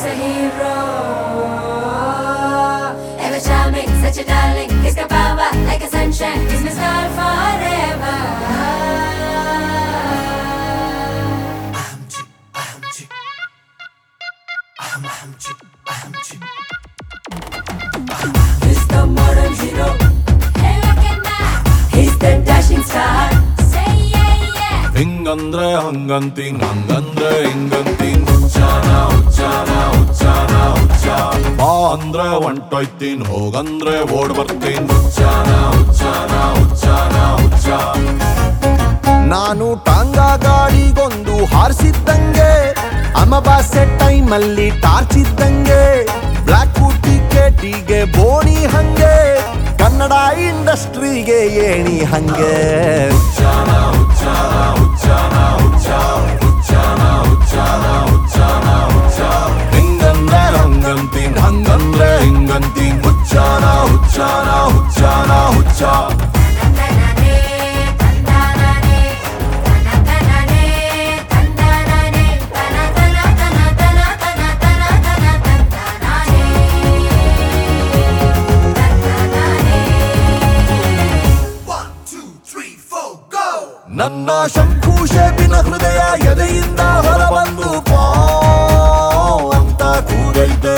he's a hero. Ever charming, such a darling. He's got power like a sunshine. He's my star forever. He's the modern hero. Hey, look at that. He's the dashing star. Say yeah, yeah. ಹಿಂಗಂದ್ರೆ ಹಂಗಂತೀನಿ ಹಂಗಂದ್ರೆ ಹಿಂಗಂತೀನಿ ಹುಚ್ಚಾನ ಹುಚ್ಚಾನ ಹುಚ್ಚಾನ ಹುಚ್ಚ ಬಾ ಅಂದ್ರೆ ಹೊಂಟೋಯ್ತೀನಿ ಹೋಗಂದ್ರೆ ಓಡ್ ಬರ್ತೀನಿ ಹುಚ್ಚಾನ ಹುಚ್ಚಾನ ಹುಚ್ಚಾನ ಹುಚ್ಚ ನಾನು ಟಾಂಗಾ ಗಾಡಿಗೊಂದು ಹಾರಿಸಿದ್ದಂಗೆ ಅಮವಾಸ್ಯೆ ಟೈಮಲ್ಲಿ torch ಇದ್ದಂಗೆ ಬ್ಲಾಕ್ ಟಿಕೆಟಿಗೆ ಬೋಣಿ ಹಂಗೆ ಕನ್ನಡ ಇಂಡಸ್ಟ್ರಿಗೆ ಏಣಿ ಹಂಗೆ ಹುಚ್ಚಾನ ಹುಚ್ಚಾನ ಹುಚ್ಚಾನ ಹುಚ್ಚ ಹುಚ್ಚಾನ ಹುಚ್ಚಾನ ಹುಚ್ಚಾನ ಹುಚ್ಚ ಹಿಂಗಂದ್ರೆ ಹಂಗಂತೀನಿ ಹಂಗಂದ್ರೆ ಹಿಂಗಂತೀನಿ ಹುಚ್ಚಾನ ಹುಚ್ಚಾನ ಹುಚ್ಚಾನ ಹುಚ್ಚ ತಂದನನೆ ತಂದನನೆ ತನತನನೆ ತಂದನನೆ ತನತನ ತನತನ ತನತನ ತನ ತಂದನನೆ ತಂದನನೆ ನನ್ನ ಶಂಕು ಶೇಪಿನ ಹೃದಯ ಎದೆಯಿಂದ ಹೊರಬಂದು ಪೋ ಅಂತ ಕೂಗೈತೆ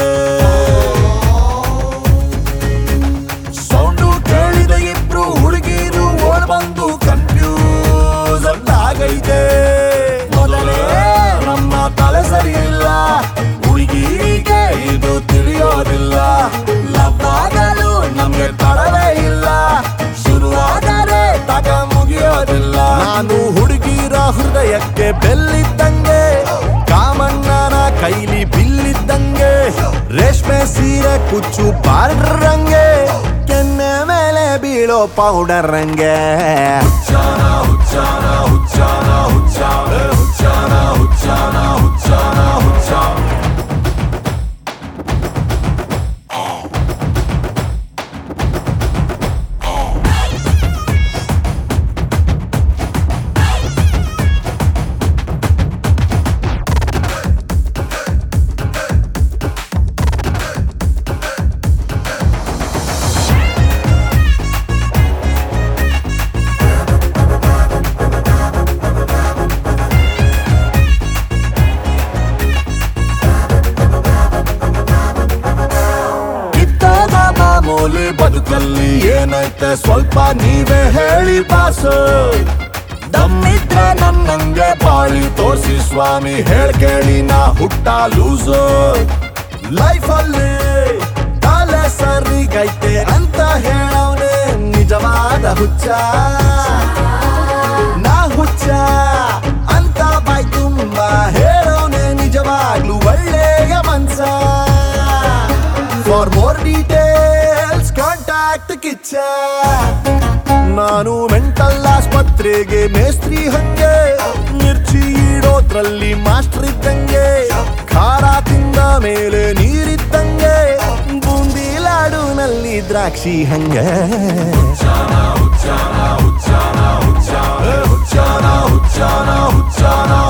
ಸೌಂಡು ಕೇಳಿದ ಇಬ್ರು ಹುಡುಗಿರು ಓಡ್ ಬಂದು ಕನ್ಫ್ಯೂಸ್ ಆಗೈತೆ ಮೊದಲೇ ನಮ್ಮ ತಲೆ ಸರಿಯಿಲ್ಲ ಹುಡುಗಿಗೆ ಇದು ತಿಳಿಯೋದಿಲ್ಲ ಲವ್ ಆಗಲು ನಮ್ಗೆ ತಡವೇ ಇಲ್ಲ ಶುರುವಾದರೆ ತಗ ಮುಗಿಯೋದಿಲ್ಲ ನಾನು ಹುಡುಗಿರ ಹೃದಯಕ್ಕೆ ಬೆಲ್ಲಿದ್ದಂಗೆ ಕಾಮಣ್ಣನ ಕೈಲಿ ಬಿಲ್ಲಿದ್ದಂಗೆ ರೇಷ್ಮೆ ಸೀರೆ ಕುಚ್ಚು ಬಾರ್ಡ್ರಂಗೆ ಕೆನ್ನೆ ಮೇಲೆ ಬೀಳೋ ಪೌಡರ್ ರಂಗೆ ಹುಚ್ಚಾನ ಹುಚ್ಚಾನ ಹುಚ್ಚಾನ ಹುಚ್ಚ ಏ ಹುಚ್ಚಾನ ಹುಚ್ಚಾನ ಹುಚ್ಚಾನ ಹುಚ್ಚ ಕಿತ್ತಾದ ಮಾಮೂಲಿ ಬದುಕಲ್ಲಿ ಏನೈತೆ ಸ್ವಲ್ಪ ನೀವೇ ಹೇಳಿ ಬಾಸು ದಮ್ಮಿದ್ರೆ ನನ್ನಂಗೆ ಬಾಳಿ ತೋರಿಸಿ ಸ್ವಾಮಿ ಹೇಳ್ ಕೇಳಿ ನಾ ಹುಟ್ಟ ಲೂಸು ಲೈಫಲ್ಲಿ ತಲೆ ಸರಿಗೈತೆ ಅಂತ ಹೇಳೋನೆ ನಿಜವಾದ ಹುಚ್ಚ ನಾ ಹುಚ್ಚ ಅಂತ ಬಾಯ್ ತುಂಬಾ ಹೇಳೋನೆ ನಿಜವಾಗ್ಲು ಒಳ್ಳೆಯ ಮನ್ಸ for more details contact Kichcha ನಾನು ಮೆಂಟಲ್ ಆಸ್ಪತ್ರೆಗೆ ಮೇಸ್ತ್ರಿ ಹಂಗೆ ಮಿರ್ಚಿ ಇಡೋದ್ರಲ್ಲಿ ಮಾಸ್ಟರ್ ಇದ್ದಂಗೆ ಖಾರ ತಿಂದ ಮೇಲೆ ನೀರಿದ್ದಂಗೆ ಬೂಂದಿ ಲಾಡುನಲ್ಲಿ ದ್ರಾಕ್ಷಿ ಹಂಗೆ ಹುಚ್ಚಾನ ಹುಚ್ಚಾನ ಹುಚ್ಚಾನ ಹುಚ್ಚ ಏ ಹುಚ್ಚಾನ ಹುಚ್ಚಾನ ಹುಚ್ಚಾನ